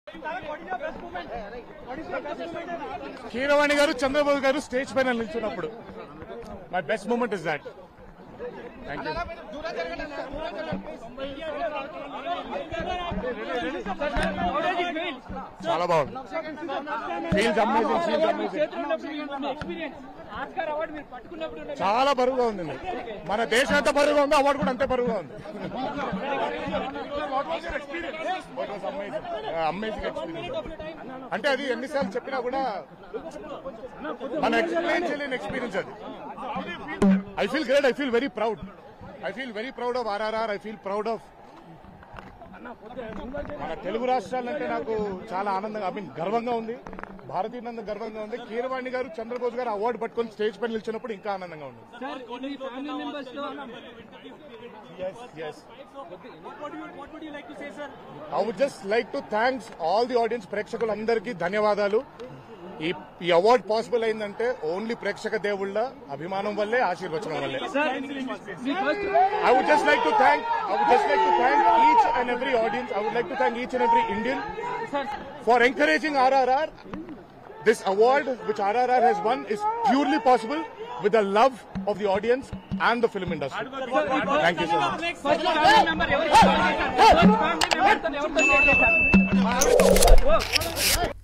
కీరవాణి గారు చంద్రబాబు గారు స్టేజ్ పైన నిల్చున్నప్పుడు my best moment is that thank you చాలా బాగుంది feels amazing feels amazing experience Oscar award మీరు పట్టుకున్నప్పుడు ఉన్న చాలా బరువుగా ఉంది మన దేశం ఎంత బరువుగా ఉందో అవార్డు కూడా అంతే బరువుగా ఉంది అమేజింగ్ ఎక్స్పీరియన్స్ అంటే అది ఎన్నిసార్లు చెప్పినా కూడా మన ఎక్స్ప్లెయిన్ చేయలేని ఎక్స్పీరియన్స్ అది I feel great I feel very proud I feel very proud of RRR I feel proud of మన తెలుగు రాష్ట్రాలంటే నాకు చాలా ఆనందంగా ఐ మీన్ గర్వంగా ఉంది భారతీయులందరూ గర్వంగా ఉంది కీరవాణి గారు చంద్రబోస్ గారు అవార్డు పట్టుకొని స్టేజ్ పైన నిలిచినప్పుడు ఇంకా ఆనందంగా ఉంది సార్ మీ ఫ్యామిలీ మెంబర్స్ తో what would you like to say sir I would just like to thanks all the audience ప్రేక్షకులందరికీ ధన్యవాదాలు ఈ ఈ అవార్డు పాసిబుల్ అయిందంటే ఓన్లీ ప్రేక్షక దేవుళ్ళ అభిమానం వల్లే ఆశీర్వచనం వల్లే సార్ మీ first I would just like to thank, I would just like to thank each and every audience. I would like to thank each and every Indian for encouraging RRR. This award which RRR has won is purely possible with the love of the audience and the film industry. Thank you so much. First family member ఎవరు first family member తో ఎవరితో share చేశారు